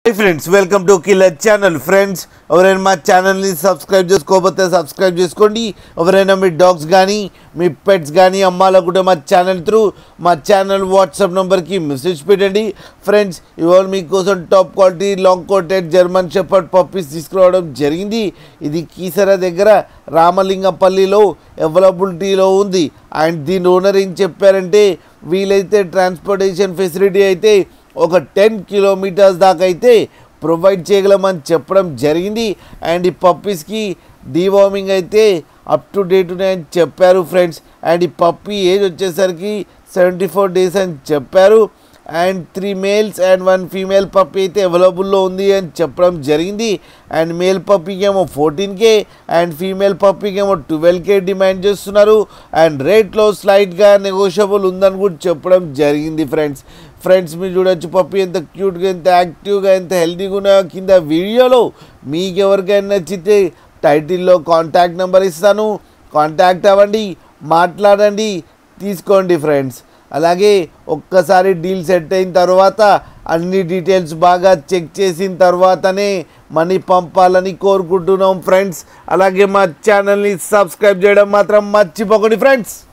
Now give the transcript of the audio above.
friends welcome to killer channel friends ఎవరైనా మా ఛానల్ని సబ్స్క్రైబ్ చేసుకోకపోతే సబ్స్క్రైబ్ చేసుకోండి ఎవరైనా మీ డాగ్స్ కానీ మీ పెట్స్ కానీ అమ్మాలనుకుంటే మా ఛానల్ త్రూ మా ఛానల్ వాట్సాప్ నెంబర్కి మెసేజ్ పెట్టండి ఫ్రెండ్స్ ఇవాళ మీకోసం top quality long coated German shepherd puppies తీసుకురావడం జరిగింది ఇది కీసర దగ్గర రామలింగపల్లిలో అవైలబిలిటీలో ఉంది అండ్ దీని ఓనర్ ఏం చెప్పారంటే వీలైతే ట్రాన్స్పోర్టేషన్ ఫెసిలిటీ అయితే ఒక టెన్ కిలోమీటర్స్ దాకా అయితే ప్రొవైడ్ చేయగలమని చెప్పడం జరిగింది అండ్ ఈ పప్పీస్కి డీవార్మింగ్ అయితే అప్ టు డేట్ ఉన్నాయని చెప్పారు ఫ్రెండ్స్ అండ్ ఈ పప్పీ ఏజ్ వచ్చేసరికి సెవెంటీ ఫోర్ డేస్ అని చెప్పారు and three males and one female puppy అయితే అవైలబుల్లో ఉంది అని చెప్పడం జరిగింది అండ్ మేల్ పప్పీకి ఏమో ఫోర్టీన్ కే అండ్ ఫీమేల్ పప్పీకి ఏమో ట్వెల్వ్ కే డిమాండ్ చేస్తున్నారు అండ్ రేట్లో స్లైట్గా నెగోషియబుల్ ఉందని కూడా చెప్పడం జరిగింది ఫ్రెండ్స్ ఫ్రెండ్స్ మీరు చూడొచ్చు పప్పి ఎంత క్యూట్గా ఎంత యాక్టివ్గా ఎంత హెల్తీగా ఉన్నాయో కింద వీడియోలో మీకు ఎవరికైనా నచ్చితే టైటిల్లో కాంటాక్ట్ నెంబర్ ఇస్తాను కాంటాక్ట్ అవ్వండి మాట్లాడండి తీసుకోండి ఫ్రెండ్స్ అలాగే ఒక్కసారి డీల్ సెట్ అయిన తర్వాత అన్ని డీటెయిల్స్ బాగా చెక్ చేసిన తర్వాతనే మనీ పంపాలని కోరుకుంటున్నాం ఫ్రెండ్స్ అలాగే మా ఛానల్ని సబ్స్క్రైబ్ చేయడం మాత్రం మర్చిపోకండి ఫ్రెండ్స్